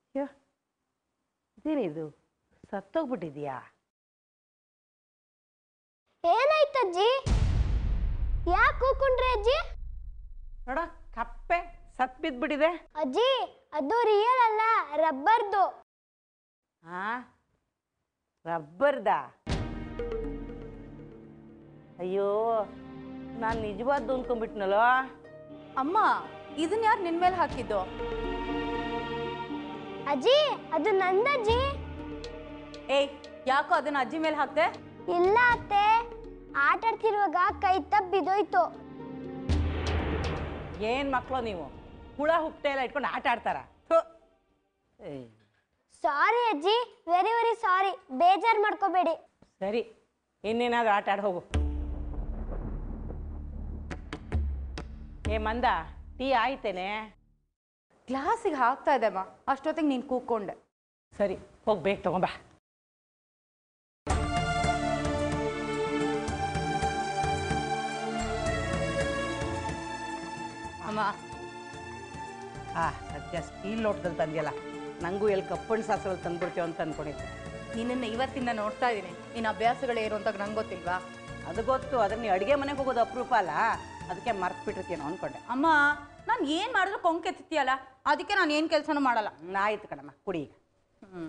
ಯೋ ಇದೇನಿದು ಸತ್ತೋಗ್ಬಿಟ್ಟಿದ್ಯಾ ಏನಾಯ್ತಜ್ಜಿ ಯಾಕೆ ಕೂಕೊಂಡ್ರಿ ಅಜ್ಜಿ ನೋಡ ಕಪ್ಪೆ ಸತ್ ಬಿದ್ಬಿಟ್ಟಿದೆ ಅಜ್ಜಿ ಅದು ರಿಯಲ್ ಅಲ್ಲ ರಬ್ಬರ್ದು ಹಾ ರಬ್ಬರ್ದ ಅಯ್ಯೋ ನಾನು ನಿಜವಾದ್ದು ಅಂದ್ಕೊಂಡ್ಬಿಟ್ನಲ್ಲೋ ಅಮ್ಮ ಇದನ್ನ ಯಾರು ನಿನ್ ಮೇಲೆ ಹಾಕಿದ್ದು ಅಜ್ಜಿ ಅದು ನಂದಜ್ಜಿ ಏಯ್ ಯಾಕೋ ಅದನ್ನ ಅಜ್ಜಿ ಮೇಲೆ ಹಾಕ್ದೆ ಇಲ್ಲ ಅತ್ತೆ ಆಟ ಆಡ್ತಿರುವಾಗ ಕೈ ತಪ್ಪು ಬಿದ್ದೋಯ್ತು ಏನು ಮಕ್ಕಳು ನೀವು ಹುಳ ಹುಟ್ಟೆ ಎಲ್ಲ ಇಟ್ಕೊಂಡು ಆಟ ಆಡ್ತಾರ ಥು. ಏಯ್, ಸಾರಿ ಅಜ್ಜಿ ವೆರಿ ವೆರಿ ಸಾರಿ ಬೇಜಾರು ಮಾಡ್ಕೋಬೇಡಿ ಸರಿ ಇನ್ನೇನಾದ್ರೂ ಆಟ ಆಡ್ ಹೋಗು ಏ ಮಂದ ಟೀ ಆಯ್ತೇನೆ ಗ್ಲಾಸಿಗೆ ಹಾಕ್ತಾ ಇದೆ ಅಮ್ಮ ಅಷ್ಟೊತ್ತಿಗೆ ನೀನು ಕೂತ್ಕೊಂಡೆ ಸರಿ ಹೋಗಿ ಬೇಗ ತಗೊಂಬಾ ಅಮ್ಮ ಆ ಸದ್ಯ ಸ್ಟೀಲ್ ಲೋಟದಲ್ಲಿ ತಂದಿಯಲ್ಲ ನನಗೂ ಎಲ್ಲಿ ಕಪ್ಪಣ್ಣ ಸಾಸರಲ್ಲಿ ತಂದ್ಬಿಡ್ತೀವಿ ಅಂತ ಅನ್ಕೊಂಡಿದ್ದೆ ನಿನ್ನನ್ನು ಇವತ್ತಿಂದ ನೋಡ್ತಾ ಇದ್ದೀನಿ ನಿನ್ನ ಅಭ್ಯಾಸಗಳೇನು ಅಂತ ನಂಗೆ ಗೊತ್ತಿಲ್ವಾ ಅದು ಗೊತ್ತು ಅದನ್ನ ನೀವು ಅಡುಗೆ ಮನೆಗೆ ಹೋಗೋದು ಅಪರೂಪ ಅಲ್ಲ ಅದಕ್ಕೆ ಮರ್ತು ಬಿಟ್ಟಿರ್ತೀನೋ ಅಂದ್ಕೊಂಡೆ ಅಮ್ಮ ನಾನು ಏನು ಮಾಡಿದ್ರು ಕೊಂಕೆತ್ತಿಯಲ್ಲ ಅದಕ್ಕೆ ನಾನು ಏನು ಕೆಲಸನೂ ಮಾಡಲ್ಲ ಹ್ಮ್, ಆಯ್ತು ಕಣಮ್ಮ ಕುಡಿ ಈಗ ಹ್ಞೂ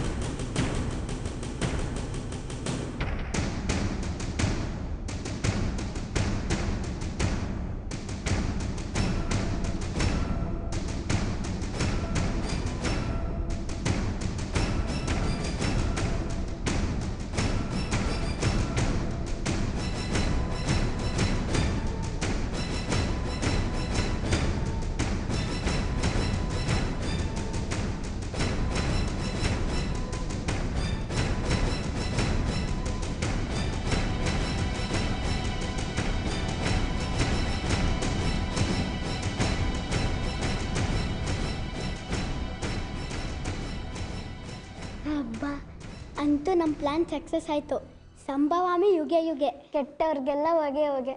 ಹಬ್ಬ ಅಂತೂ ನಮ್ಮ ಪ್ಲಾನ್ ಸಕ್ಸಸ್ ಆಯಿತು ಸಂಭವಾಮಿ ಯುಗೆ ಯುಗೆ ಕೆಟ್ಟವ್ರಿಗೆಲ್ಲ ಹೊಗೆ ಹೊಗೆ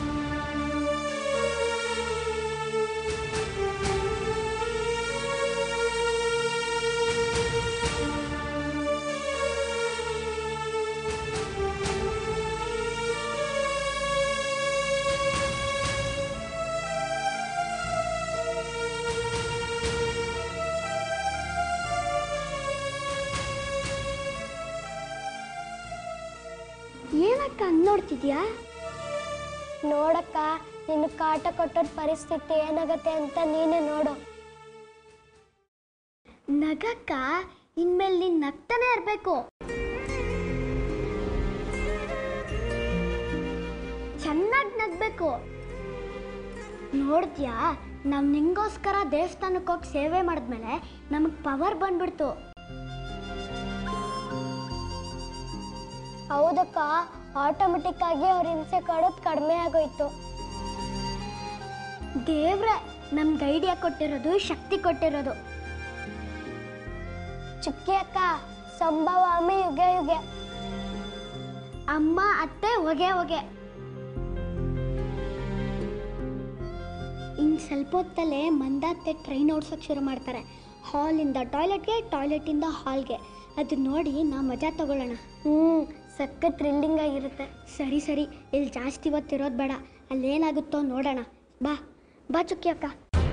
ಏನಕ್ಕ ಹಂಗ್ ನೋಡ್ತಿದ್ಯಾ ನೋಡಕ್ಕ ನಿನ್ನ ಕಾಟ ಕೊಟ್ಟೋದ್ ಪರಿಸ್ಥಿತಿ ಏನಾಗತ್ತೆ ಅಂತ ನೀನೇ ನೋಡು ನಗಕ್ಕ ಇನ್ಮೇಲೆ ನೀನ್ ನಗ್ತಾನೆ ಇರ್ಬೇಕು ಚೆನ್ನಾಗಿ ನಗ್ಬೇಕು ನೋಡ್ದ್ಯಾ ನಾವ್ ನಿಂಗೋಸ್ಕರ ದೇವಸ್ಥಾನಕ್ಕೆ ಹೋಗಿ ಸೇವೆ ಮಾಡಿದ್ಮೇಲೆ ನಮಗ್ ಪವರ್ ಬಂದ್ಬಿಡ್ತು ಹೌದಕ್ಕ ಆಟೋಮೆಟಿಕ್ ಆಗಿ ಅವ್ರ ಹಿಂಸೆ ಕೊಡೋದು ಕಡಿಮೆ ಆಗೋಯ್ತು ದೇವ್ರೆ ನಮ್ಗೆ ಐಡಿಯಾ ಕೊಟ್ಟಿರೋದು ಶಕ್ತಿ ಕೊಟ್ಟಿರೋದು ಚುಕ್ಕಿ ಅಕ್ಕ ಸಂಭವಾಮಿ ಯುಗೆ ಯುಗೆ ಅಮ್ಮ ಅತ್ತೆ ಹೊಗೆ ಹೊಗೆ ಇನ್ನು ಸ್ವಲ್ಪ ಹೊತ್ತಲ್ಲೇ ಮಂದಾತ್ತೆ ಟ್ರೈನ್ ಓಡ್ಸೋಕೆ ಶುರು ಮಾಡ್ತಾರೆ ಹಾಲಿಂದ ಟಾಯ್ಲೆಟ್ಗೆ ಟಾಯ್ಲೆಟಿಂದ ಹಾಲ್ಗೆ ಅದು ನೋಡಿ ನಾವು ಮಜಾ ತಗೊಳ್ಳೋಣ ಹ್ಞೂ ಸಕ್ಕ ಥ್ರಿಲ್ಲಿಂಗ್ ಆಗಿರುತ್ತೆ ಸರಿ ಸರಿ ಇಲ್ಲಿ ಜಾಸ್ತಿ ಹೊತ್ತಿರೋದು ಬೇಡ ಅಲ್ಲೇನಾಗುತ್ತೋ ನೋಡೋಣ ಬಾ ಬಾ ಚುಕ್ಕಿ ಅಕ್ಕ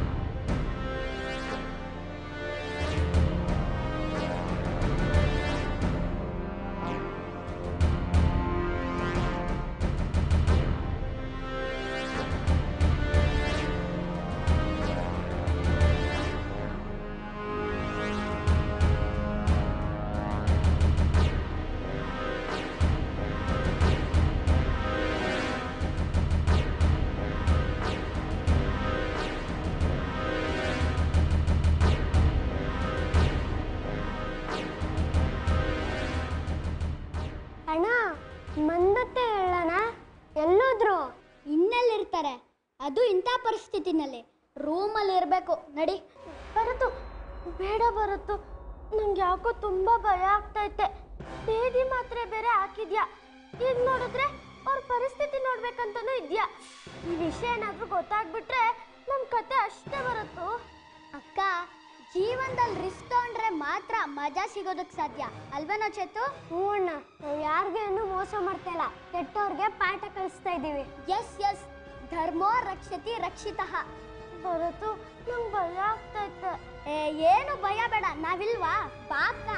ಅಣ್ಣ ಮಂದತ್ತೆ ಹೇಳೋಣ ಎಲ್ಲೋದ್ರು ಇನ್ನೆಲ್ಲಿರ್ತಾರೆ ಅದು ಇಂಥ ಪರಿಸ್ಥಿತಿನಲ್ಲಿ ರೂಮಲ್ಲಿ ಇರಬೇಕು ನಡಿ ಬರತ್ತು ಬೇಡ ಬರತ್ತು ನಂಗೆ ಯಾಕೋ ತುಂಬ ಭಯ ಆಗ್ತೈತೆ ಬೇದಿ ಮಾತ್ರೆ ಬೇರೆ ಹಾಕಿದ್ಯಾ ಈಗ ನೋಡಿದ್ರೆ ಅವ್ರ ಪರಿಸ್ಥಿತಿ ನೋಡ್ಬೇಕಂತನೂ ಇದ್ಯಾ ಈ ವಿಷಯ ಏನಾದ್ರೂ ಗೊತ್ತಾಗ್ಬಿಟ್ರೆ ನಮ್ಮ ಕತೆ ಅಷ್ಟೇ ಬರುತ್ತು ಅಕ್ಕ ಜೀವನದಲ್ಲಿ ರಿಸ್ಕ್ ತಗೊಂಡ್ರೆ ಮಾತ್ರ ಮಜಾ ಸಿಗೋದಕ್ಕೆ ಸಾಧ್ಯ ಅಲ್ವೇನೋ ಚೇತು ಹ್ಞೂ ಅಣ್ಣ ನಾವು ಯಾರಿಗೇನು ಮೋಸ ಮಾಡ್ತಾ ಇಲ್ಲ ಕೆಟ್ಟವ್ರಿಗೆ ಪಾಠ ಕಲಿಸ್ತಾ ಇದ್ದೀವಿ ಎಸ್ ಎಸ್ ಧರ್ಮೋ ರಕ್ಷತಿ ರಕ್ಷಿತಃ ಬರತು ನಂಗೆ ಭಯ ಆಗ್ತೈತೆ ಏ ಏನು ಭಯ ಬೇಡ ನಾವಿಲ್ವಾ ಬಾಕ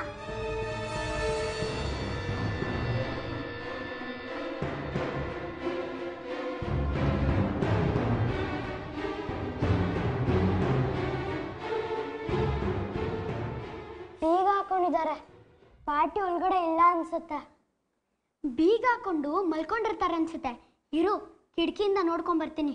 ಬೀಗ ಹಾಕೊಂಡಿದ್ದಾರೆ ಪಾರ್ಟಿ ಒಳಗಡೆ ಇಲ್ಲ ಅನ್ಸುತ್ತೆ ಬೀಗ ಹಾಕೊಂಡು ಮಲ್ಕೊಂಡಿರ್ತಾರೆ ಅನ್ಸುತ್ತೆ ಇರು ಕಿಟಕಿಯಿಂದ ನೋಡ್ಕೊಂಡ್ ಬರ್ತೀನಿ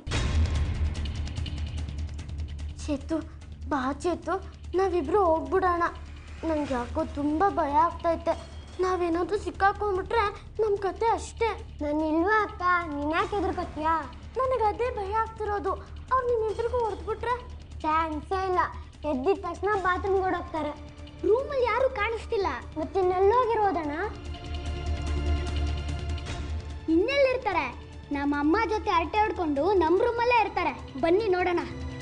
ಚೇತು ಬಾ ಚೇತು ನಾವಿಬ್ರು ಹೋಗ್ಬಿಡೋಣ ನಂಗೆ ಯಾಕೋ ತುಂಬ ಭಯ ಆಗ್ತೈತೆ ನಾವೇನಾದ್ರೂ ಸಿಕ್ಕಾಕೊಂಡ್ಬಿಟ್ರೆ ನಮ್ಮ ಕತೆ ಅಷ್ಟೇ ನಾನು ಇಲ್ವಾ ಅಕ್ಕ ನೀನು ಯಾಕೆ ಎದುರ್ಕೊತೀಯಾ ನನಗೆ ಅದೇ ಭಯ ಆಗ್ತಿರೋದು ಅವ್ರು ನಿನ್ನ ಎದುರಿಗೂ ಹೊಡೆದ್ಬಿಟ್ರೆ ಚಾನ್ಸೇ ಇಲ್ಲ ಎದ್ದಿದ ತಕ್ಷಣ ಬಾತ್ರೂಮ್ಗೆ ಓಡೋಗ್ತಾರೆ ರೂಮಲ್ಲಿ ಯಾರು ಕಾಣಿಸ್ತಿಲ್ಲ ಮತ್ತೆ ಇನ್ನೆಲ್ಲೋಗಿರೋದಣ್ಣ ಇನ್ನೆಲ್ಲಿರ್ತಾರೆ ನಮ್ಮ ಅಮ್ಮ ಜೊತೆ ಅರಟೆ ಹೊಡ್ಕೊಂಡು ನಮ್ಮ ರೂಮಲ್ಲೇ ಇರ್ತಾರೆ ಬನ್ನಿ ನೋಡೋಣ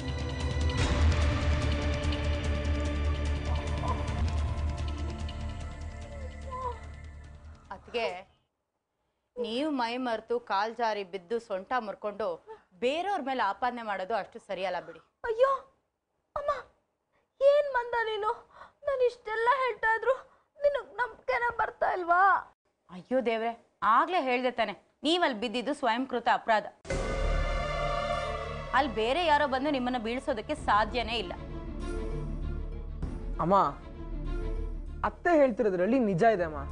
ಅದಕ್ಕೆ ನೀವು ಮೈ ಮರೆತು ಕಾಲ್ ಜಾರಿ ಬಿದ್ದು ಸೊಂಟ ಮುರ್ಕೊಂಡು ಬೇರೆಯವ್ರ ಮೇಲೆ ಆಪಾದನೆ ಮಾಡೋದು ಅಷ್ಟು ಸರಿಯಲ್ಲ ಬಿಡಿ ಅಯ್ಯೋ ಅಮ್ಮ ಏನ್ ಮಂದ ನೀನು ನಾನು ಇಷ್ಟೆಲ್ಲ ಹೇಳ್ತಾ ಇದ್ರು ನಿನಗ್ ನಂಬಿಕೆನ ಬರ್ತಾ ಇಲ್ವಾ ಅಯ್ಯೋ ದೇವ್ರೆ ಆಗ್ಲೇ ಹೇಳ್ದೆ ತಾನೆ ನೀವಲ್ಲಿ ಬಿದ್ದಿದ್ದು ಸ್ವಯಂಕೃತ ಅಪರಾಧ ಅಲ್ಲಿ ಬೇರೆ ಯಾರೋ ಬಂದು ನಿಮ್ಮನ್ನ ಬೀಳ್ಸೋದಕ್ಕೆ ಸಾಧ್ಯನೇ ಇಲ್ಲ ಅಮ್ಮ ಅತ್ತೆ ಹೇಳ್ತಿರೋದ್ರಲ್ಲಿ ನಿಜ ಇದೆ ಅಮ್ಮ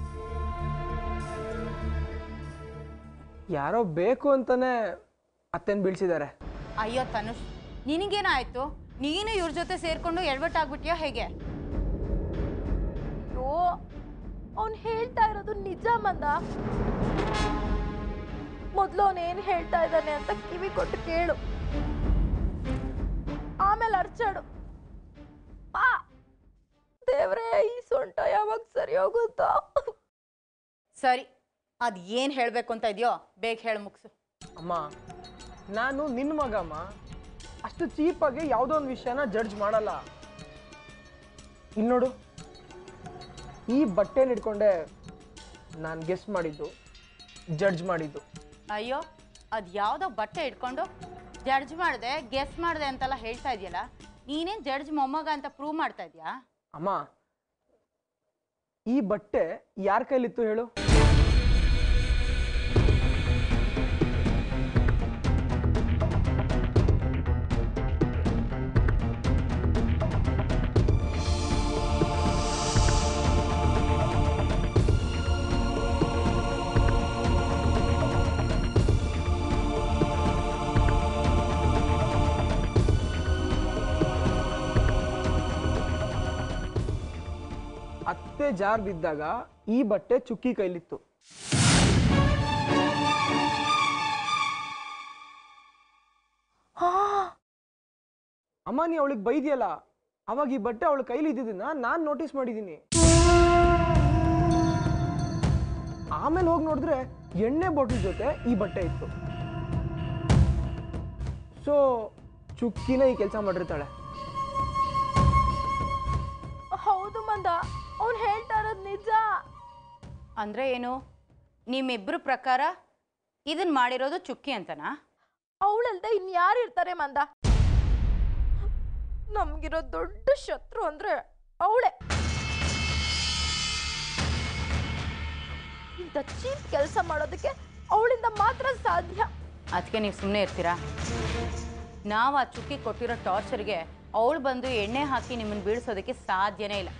ಯಾರೋ ಬೇಕು ಅಂತಾನೆ ಅತ್ತೆನ್ ಬೀಳ್ಸಿದ್ದಾರೆ ಅಯ್ಯೋ ತನುಷ್ ನಿನಗೇನಾಯ್ತು ನೀನು ಇವ್ರ ಜೊತೆ ಸೇರ್ಕೊಂಡು ಎಡವಟ್ಟಾಗ್ಬಿಟ್ಯಾ ಹೇಗೆ ಅಯ್ಯೋ ಅವ್ನು ಹೇಳ್ತಾ ಇರೋದು ನಿಜ ಮಂದ ಮೊದಲು ಅವನು ಏನು ಹೇಳ್ತಾ ಇದ್ದಾನೆ ಅಂತ ಕಿವಿ ಕೊಟ್ಟು ಕೇಳು ಆಮೇಲೆ ಅರ್ಚಾಡು ಪಾ ದೇವ್ರೇ ಈ ಸೊಂಟ ಯಾವಾಗ ಸರಿ ಹೋಗುತ್ತೋ ಸರಿ ಅದ್ ಏನ್ ಹೇಳ್ಬೇಕು ಅಂತ ಇದೆಯೋ ಬೇಗ ಹೇಳು ಮುಗ್ಸು ಅಮ್ಮ ನಾನು ನಿನ್ನ ಮಗ ಅಮ್ಮ ಅಷ್ಟು ಚೀಪಾಗಿ ಯಾವುದೋ ಒಂದು ವಿಷಯನ ಜಡ್ಜ್ ಮಾಡಲ್ಲ ಇಲ್ಲಿ ನೋಡು ಈ ಬಟ್ಟೆನ ಇಟ್ಕೊಂಡೆ ನಾನು ಗೆಸ್ ಮಾಡಿದ್ದು ಜಡ್ಜ್ ಮಾಡಿದ್ದು ಅಯ್ಯೋ ಅದ್ ಯಾವ್ದೋ ಬಟ್ಟೆ ಇಟ್ಕೊಂಡು ಜಡ್ಜ್ ಮಾಡ್ದೆ ಗೆಸ್ ಮಾಡ್ದೆ ಅಂತೆಲ್ಲ ಹೇಳ್ತಾ ಇದೆಯಲ್ಲ ನೀನೇನ್ ಜಡ್ಜ್ ಮೊಮ್ಮಗ ಅಂತ ಪ್ರೂವ್ ಮಾಡ್ತಾ ಇದೀಯಾ ಅಮ್ಮ ಈ ಬಟ್ಟೆ ಯಾರ ಕೈಲಿತ್ತು ಹೇಳು ಅತ್ತೆ ಜಾರ್ ಬಿದ್ದಾಗ ಈ ಬಟ್ಟೆ ಚುಕ್ಕಿ ಕೈಲಿತ್ತು ಅಮ್ಮ ನೀ ಅವಳಿಗೆ ಬೈದಿಯಲ್ಲ ಅವಾಗ ಈ ಬಟ್ಟೆ ಅವಳ ಕೈಲಿ ಇದ್ದಿದ್ದನ್ನ ನಾನು ನೋಟಿಸ್ ಮಾಡಿದ್ದೀನಿ ಆಮೇಲೆ ಹೋಗಿ ನೋಡಿದ್ರೆ ಎಣ್ಣೆ ಬಾಟಲ್ ಜೊತೆ ಈ ಬಟ್ಟೆ ಇತ್ತು ಸೊ ಚುಕ್ಕಿನ ಈ ಕೆಲಸ ಮಾಡಿರ್ತಾಳೆ ಹೌದು ಮಂದ ಅವ್ನು ಹೇಳ್ತಾ ಇರೋದು ನಿಜ ಅಂದ್ರೆ ಏನು ನಿಮ್ಮಿಬ್ರ ಪ್ರಕಾರ ಇದನ್ ಮಾಡಿರೋದು ಚುಕ್ಕಿ ಅಂತನಾ ಅವಳಲ್ದೆ ಇನ್ಯಾರು ಇರ್ತಾರೆ ಮಂದ ನಮ್ಗಿರೋ ದೊಡ್ಡ ಶತ್ರು ಅಂದ್ರೆ ಅವಳೆ ಇಂಥ ಚೀಪ್ ಕೆಲಸ ಮಾಡೋದಕ್ಕೆ ಅವಳಿಂದ ಮಾತ್ರ ಸಾಧ್ಯ ಅದಕ್ಕೆ ನೀವು ಸುಮ್ಮನೆ ಇರ್ತೀರಾ ನಾವು ಆ ಚುಕ್ಕಿ ಕೊಟ್ಟಿರೋ ಟಾರ್ಚರ್ಗೆ ಅವಳು ಬಂದು ಎಣ್ಣೆ ಹಾಕಿ ನಿಮ್ಮನ್ನು ಬೀಳ್ಸೋದಕ್ಕೆ ಸಾಧ್ಯನೇ ಇಲ್ಲ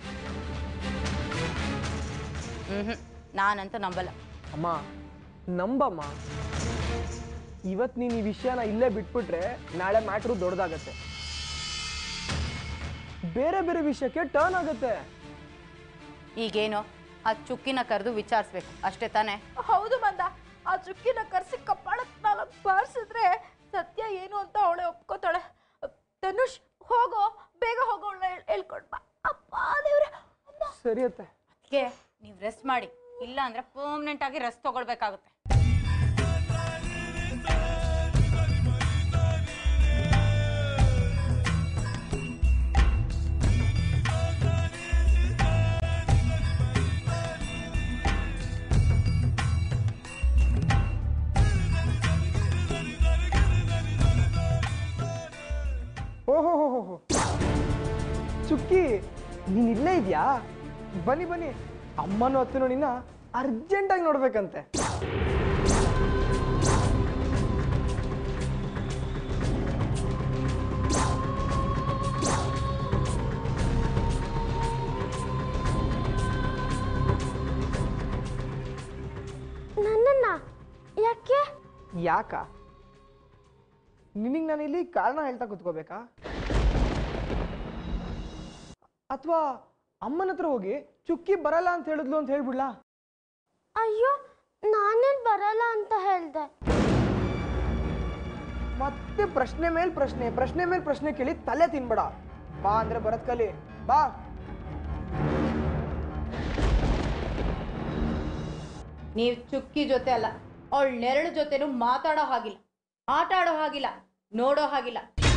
ಹ್ಞೂ ನಾನಂತೂ ನಂಬಲ್ಲ ಅಮ್ಮ ನಂಬಮ್ಮ ಇವತ್ತು ನೀನು ಈ ವಿಷಯನ ಇಲ್ಲೇ ಬಿಟ್ಬಿಟ್ರೆ ನಾಳೆ ಮ್ಯಾಟ್ರು ದೊಡ್ಡದಾಗತ್ತೆ ಬೇರೆ ಬೇರೆ ವಿಷಯಕ್ಕೆ ಟರ್ನ್ ಆಗುತ್ತೆ ಈಗೇನು ಆ ಚುಕ್ಕಿನ ಕರೆದು ವಿಚಾರಿಸ್ಬೇಕು ಅಷ್ಟೇ ತಾನೇ ಹೌದು ಮಂದ ಆ ಚುಕ್ಕಿನ ಕರ್ಸಿ ಕಪ್ಪಾಳಕ್ ನಾಲ್ಕು ಬಾರಿಸಿದ್ರೆ ಸತ್ಯ ಏನು ಅಂತ ಅವಳೆ ಒಪ್ಕೋತಾಳೆ ಧನುಷ್ ಹೋಗೋ ಬೇಗ ಹೋಗೋ ಅವಳ ಹೇಳ್ಕೊಂಡ್ ಬಾ ಅಪ್ಪ ದೇವ್ರೆ ಅಮ್ಮ ಸರಿ ಅತ್ತೆ ಅದಕ್ಕೆ ನೀವು ರೆಸ್ಟ್ ಮಾಡಿ ಇಲ್ಲ ಅಂದ್ರೆ ಪರ್ಮನೆಂಟ್ ಆಗಿ ರೆಸ್ಟ್ ತಗೊಳ್ಬೇಕಾಗುತ್ತೆ ಓಹೋ ಹೋ ಹೋ ಹೋ ಚುಕ್ಕಿ ನೀನ್ ಇಲ್ಲೇ ಇದೆಯಾ ಬನ್ನಿ ಬನ್ನಿ ಅಮ್ಮನೂ ಅತ್ತನೂ ನಿನ್ನ ಅರ್ಜೆಂಟಾಗಿ ನೋಡ್ಬೇಕಂತೆ ನನ್ನನ್ನ ಯಾಕೆ ಯಾಕ ನಿನಗೆ ನಾನು ಇಲ್ಲಿ ಕಾರಣ ಹೇಳ್ತಾ ಕೂತ್ಕೋಬೇಕಾ ಅಥವಾ ಅಮ್ಮನ ಹತ್ರ ಹೋಗಿ ಚುಕ್ಕಿ ಬರಲ್ಲ ಅಂತ ಹೇಳಿದ್ಲು ಅಂತ ಹೇಳ್ಬಿಡ್ಲಾ ಅಯ್ಯೋ ನಾನೇನ್ ಬರಲ್ಲ ಅಂತ ಹೇಳ್ದೆ ಮತ್ತೆ ಪ್ರಶ್ನೆ ಮೇಲ್ ಪ್ರಶ್ನೆ ಪ್ರಶ್ನೆ ಮೇಲ್ ಪ್ರಶ್ನೆ ಕೇಳಿ ತಲೆ ತಿನ್ಬೇಡ ಬಾ ಅಂದ್ರೆ ಬರತ್ ಕಲಿ ಬಾ ನೀವು ಚುಕ್ಕಿ ಜೊತೆ ಅಲ್ಲ ಅವಳ ನೆರಳು ಜೊತೆನೂ ಮಾತಾಡೋ ಹಾಗಿಲ್ಲ ಆಟ ಆಡೋ ಹಾಗಿಲ್ಲ ನೋಡೋ ಹಾಗಿಲ್ಲ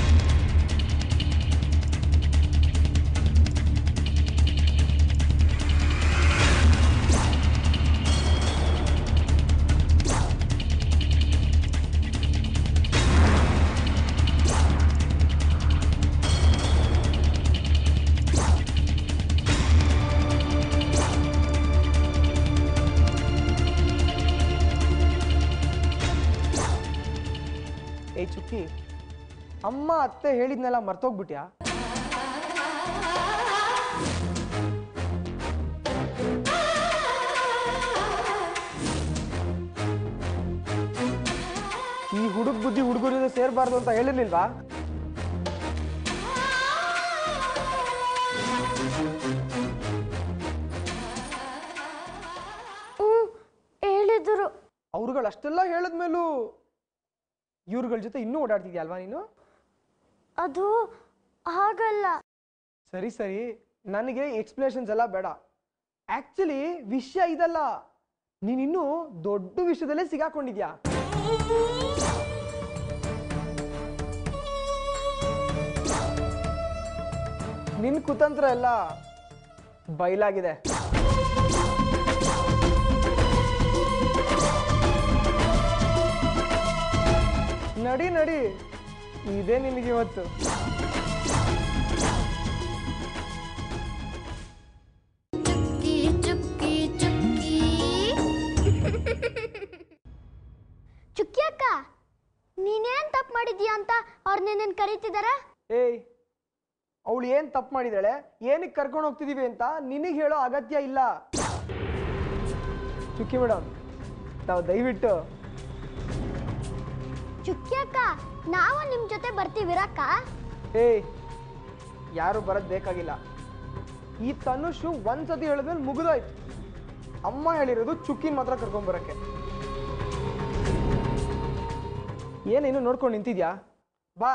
ಏಯ್ ಚುಕ್ಕಿ ಅಮ್ಮ ಅತ್ತೆ ಹೇಳಿದ್ನೆಲ್ಲ ಮರ್ತೋಗ್ಬಿಟ್ಯಾ ಈ ಹುಡುಗ ಬುದ್ಧಿ ಹುಡುಗರ ಜೊತೆ ಸೇರ್ಬಾರ್ದು ಅಂತ ಹೇಳಿರ್ಲಿಲ್ವಾ ಹ್ಮ್ ಹೇಳಿದ್ರು ಅವ್ರುಗಳು ಅಷ್ಟೆಲ್ಲ ಹೇಳಿದ್ಮೇಲೂ ಇವ್ರುಗಳ ಜೊತೆ ಇನ್ನೂ ಓಡಾಡ್ತಿದ್ಯಾ ಅಲ್ವಾ ನೀನು ಅದು ಹಾಗಲ್ಲ ಸರಿ ಸರಿ ನನಗೆ ಎಕ್ಸ್ಪ್ಲನೇಷನ್ಸ್ ಎಲ್ಲ ಬೇಡ ಆಕ್ಚುಲಿ ವಿಷಯ ಇದಲ್ಲ ನೀನಿನ್ನೂ ದೊಡ್ಡ ವಿಷಯದಲ್ಲೇ ಸಿಗಾಕೊಂಡಿದ್ಯಾ ನಿನ್ ಕುತಂತ್ರ ಎಲ್ಲ ಬಯಲಾಗಿದೆ ನಡಿ ನಡಿ ಇದೇ ನಿನಗೆ ಇವತ್ತು ಚುಕ್ಕಿ ಚುಕ್ಕಿ ಚುಕ್ಕಿ ಚುಕ್ಕಿ ಅಕ್ಕ ನೀನೇನ್ ತಪ್ಪು ಮಾಡಿದ್ಯಾ ಅಂತ ಅವ್ರು ನಿನ್ನ ಕರೀತಿದಾರ ಏಯ್ ಅವಳು ಏನ್ ತಪ್ಪು ಮಾಡಿದಾಳೆ ಏನಕ್ಕೆ ಕರ್ಕೊಂಡು ಹೋಗ್ತಿದೀವಿ ಅಂತ ನಿನಗೆ ಹೇಳೋ ಅಗತ್ಯ ಇಲ್ಲ ಚುಕ್ಕಿ ಮೇಡಮ್ ತಾವು ದಯವಿಟ್ಟು ಚುಕ್ಕಿ ಅಕ್ಕ ನಾವು ನಿಮ್ ಜೊತೆ ಬರ್ತೀವಿರಕ್ಕ ಏಯ್ ಯಾರು ಬರೋದ್ ಬೇಕಾಗಿಲ್ಲ ಈ ತನುಷು ಒಂದ್ಸತಿ ಹೇಳಿದ್ಮೇಲೆ ಮುಗಿದೋಯ್ತು ಅಮ್ಮ ಹೇಳಿರೋದು ಚುಕ್ಕಿನ ಮಾತ್ರ ಕರ್ಕೊಂಬರಕ್ಕೆ ಏನೇನು ನೋಡ್ಕೊಂಡು ನಿಂತಿದ್ಯಾ ಬಾ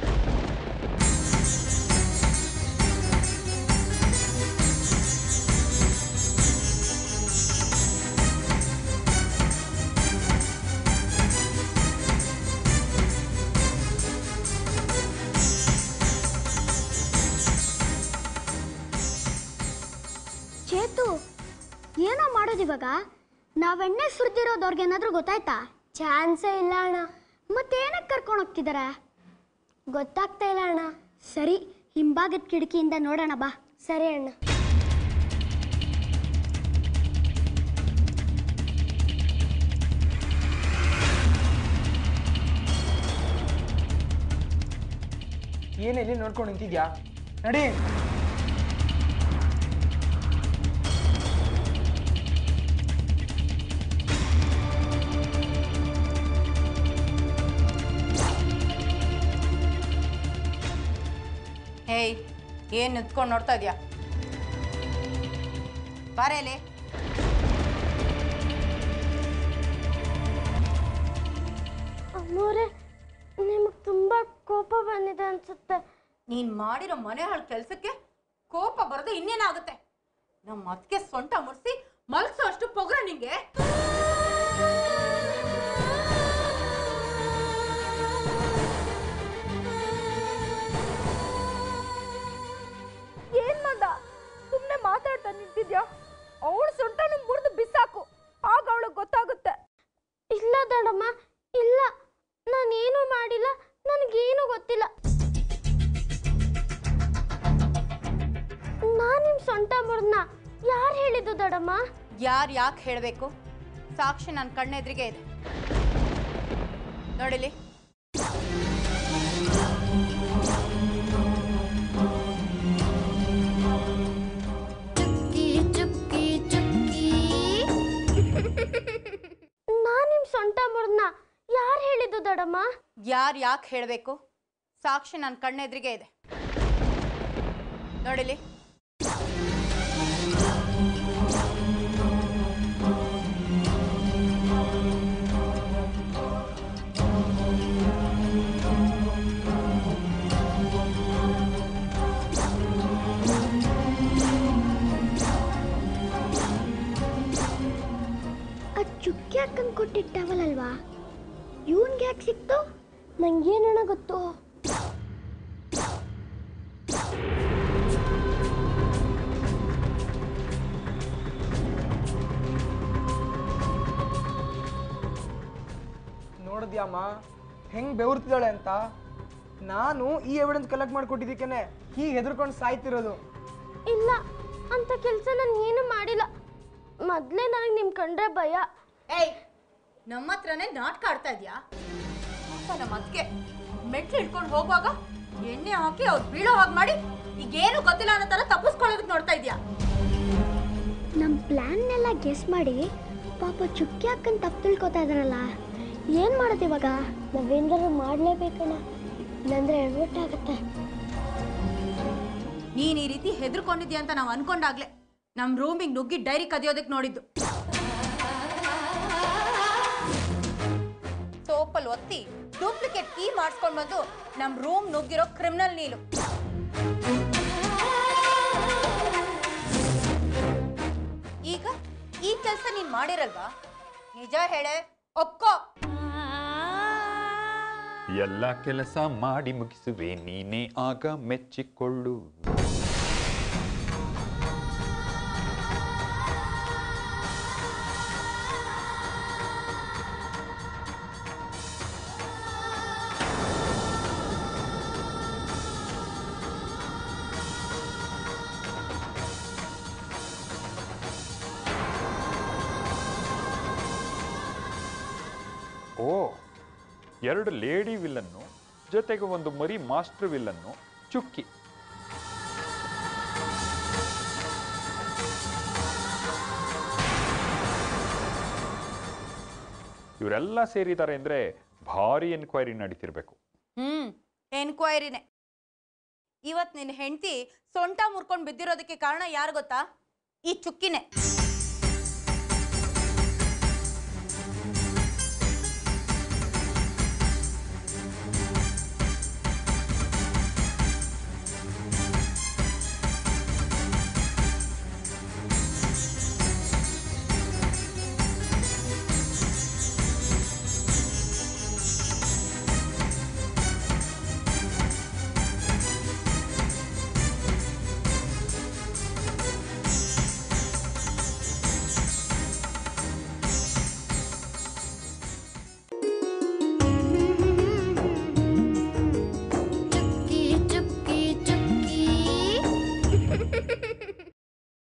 ಚೇತು ಏನೋ ಮಾಡೋದು ಇವಾಗ ನಾವೆಣ್ಣೆ ಸುರಿದಿರೋದು ಅವ್ರಿಗೇನಾದ್ರೂ ಗೊತ್ತಾಯ್ತಾ ಚಾನ್ಸೇ ಇಲ್ಲ ಅಣ್ಣ ಮತ್ತೇನಕ್ಕೆ ಕರ್ಕೊಂಡು ಹೋಗ್ತಿದಾರ ಗೊತ್ತಾಗ್ತಾ ಇಲ್ಲ ಅಣ್ಣ ಸರಿ ಹಿಂಭಾಗದ ಕಿಟಕಿಯಿಂದ ನೋಡೋಣ ಬಾ ಸರಿ ಅಣ್ಣ ಏನಿಲ್ಲಿ ನೋಡ್ಕೊಂಡು ನಿಂತಿದ್ಯಾ ನಡಿ ಹೇಯ್ ಏನು ನಿಂತ್ಕೊಂಡು ನೋಡ್ತಾ ಇದೀಯಾ ಬಾರೇಲಿ ಅಮ್ಮೋರೆ ನಿಮಗೆ ತುಂಬ ಕೋಪ ಬಂದಿದೆ ಅನ್ಸುತ್ತೆ ನೀನ್ ಮಾಡಿರೋ ಮನೆ ಹಾಳು ಕೆಲಸಕ್ಕೆ ಕೋಪ ಬರದೆ ಇನ್ನೇನಾಗುತ್ತೆ ನಮ್ಮ ಅದಕ್ಕೆ ಸೊಂಟ ಮುರಿಸಿ ಮಲ್ಸೋ ಅಷ್ಟು ಪೊಗ್ರ ನಿಂಗೆ ಏನ್ ಮಂದ ಸುಮ್ನೆ ಮಾತಾಡ್ತಾ ನಿಂತಿದ್ಯಾ ಅವಳು ಸೊಂಟನು ಮುರಿದು ಬಿಸಾಕು ಆಗ ಅವಳಿಗೆ ಗೊತ್ತಾಗುತ್ತೆ ಇಲ್ಲ ದೊಡ್ಡಮ್ಮ ಇಲ್ಲ ನಾನೇನು ಮಾಡಿಲ್ಲ ನನಗೇನು ಗೊತ್ತಿಲ್ಲ ಸೊಂಟ ಮುರಿದ್ನ ಯಾರು ಹೇಳಿದ್ದು ದೊಡಮ್ಮ ಯಾರು ಯಾಕೆ ಹೇಳಬೇಕು ಸಾಕ್ಷಿ ನನ್ನ ಕಣ್ಣೆದ್ರಿಗೆ ಇದೆ ನೋಡಿಲಿ ಚುಕ್ಕಿ ಚುಕ್ಕಿ ಚುಕ್ಕಿ ನಾನು ನಿಮ್ಮ ಸೊಂಟ ಮುರಿದ್ನ ಯಾರು ಹೇಳಿದ್ದು ದೊಡಮ್ಮ ಯಾರು ಯಾಕೆ ಹೇಳಬೇಕು ಸಾಕ್ಷಿ ನನ್ನ ಕಣ್ಣೆದ್ರಿಗೆ ಇದೆ ನೋಡಿಲಿ ಆ ಚುಕ್ಕಿ ಅಕ್ಕಂಗೆ ಕೊಟ್ಟಿಟ್ಟವಲ್ಲಲ್ವಾ ಇವನ್ಗೆ ಯಾಕೆ ಸಿಕ್ತು ನಂಗೇನಣ ಗೊತ್ತು ನೋಡಿದ್ಯಾಮ್ಮ ಹೆಂಗ್ ಬೆವರ್ತಿದ್ದಾಳೆ ಅಂತ ನಾನು ಈ ಎವಿಡೆನ್ಸ್ ಕಲೆಕ್ಟ್ ಮಾಡಿಕೊಟ್ಟಿದ್ದಕ್ಕೇನೆ ಹೀಗೆ ಹೆದರ್ಕೊಂಡು ಸಾಯ್ತಿರೋದು ಇಲ್ಲ ಅಂತ ಕೆಲಸ ನಾನು ಏನು ಮಾಡಿಲ್ಲ ಮೊದಲೇ ನನಗೆ ನಿಮ್ಮ ಕಂಡ್ರೆ ಭಯ ಏಯ್ ನಮ್ಮ ಹತ್ರನೇ ನಾಟಕ ಆಡ್ತಾ ಇದೆಯಾ ಪಾಪ ನಮ್ಮ ಅದಕ್ಕೆ ಮೆಟ್ಲು ಹಿಡ್ಕೊಂಡು ಹೋಗುವಾಗ ಎಣ್ಣೆ ಹಾಕಿ ಅವ್ರು ಬೀಳೋ ಹಾಗೆ ಮಾಡಿ ಈಗೇನು ಗೊತ್ತಿಲ್ಲ ಅನ್ನೋ ಥರ ತಪ್ಪಿಸ್ಕೊಳ್ಳೋದಕ್ಕೆ ನೋಡ್ತಾ ಇದೆಯಾ ನಮ್ಮ ಪ್ಲ್ಯಾನ್ನೆಲ್ಲ ಗೆಸ್ ಮಾಡಿ ಪಾಪ ಚುಕ್ಕಿ ಅಕ್ಕನ್ ತಪ್ಪು ತಿಳ್ಕೊತಾ ಇದ್ರಲ್ಲ ಏನು ಮಾಡೋದು ಇವಾಗ ನಾವೇನಾದ್ರು ಮಾಡಲೇಬೇಕಣ್ಣ ಇಲ್ಲಾಂದ್ರೆ ಎಡವಟ್ಟಾಗತ್ತೆ ನೀನ್ ಈ ರೀತಿ ಹೆದರ್ಕೊಂಡಿದ್ಯಾ ಅಂತ ನಾವು ಅನ್ಕೊಂಡಾಗ್ಲೆ ನಮ್ಮ ರೂಮಿಗೆ ನುಗ್ಗಿ ಡೈರಿ ಕದಿಯೋದಕ್ಕೆ ನೋಡಿದ್ದು ಸೋಪಲ್ಲಿ ಒತ್ತಿ ಡೂಪ್ಲಿಕೇಟ್ ಕೀ ಮಾಡಿಸ್ಕೊಂಡು ಬಂದು ನಮ್ಮ ರೂಮ್ ನುಗ್ಗಿರೋ ಕ್ರಿಮಿನಲ್ ನೀನು ಈಗ ಈ ಕೆಲಸ ನೀನ್ ಮಾಡಿರಲ್ವಾ ನಿಜ ಹೇಳೆ ಒಪ್ಕೋ ಎಲ್ಲ ಕೆಲಸ ಮಾಡಿ ಮುಗಿಸುವೆ ನೀನೇ ಆಗ ಮೆಚ್ಚಿಕೊಳ್ಳು ಓ ಎರಡು ಲೇಡಿ ವಿಲ್ಲನ್ನು ಜೊತೆಗೆ ಒಂದು ಮರಿ ಮಾಸ್ಟರ್ ವಿಲ್ಲನ್ನು ಚುಕ್ಕಿ ಇವರೆಲ್ಲ ಸೇರಿದ್ದಾರೆ ಅಂದ್ರೆ ಭಾರಿ ಎನ್ಕ್ವೈರಿ ನಡೀತಿರ್ಬೇಕು ಹ್ಮ್ ಎನ್ಕ್ವೈರಿನೇ ಇವತ್ ನಿನ್ನ ಹೆಂಡತಿ ಸೊಂಟ ಮುರ್ಕೊಂಡು ಬಿದ್ದಿರೋದಕ್ಕೆ ಕಾರಣ ಯಾರು ಗೊತ್ತಾ ಈ ಚುಕ್ಕಿನೇ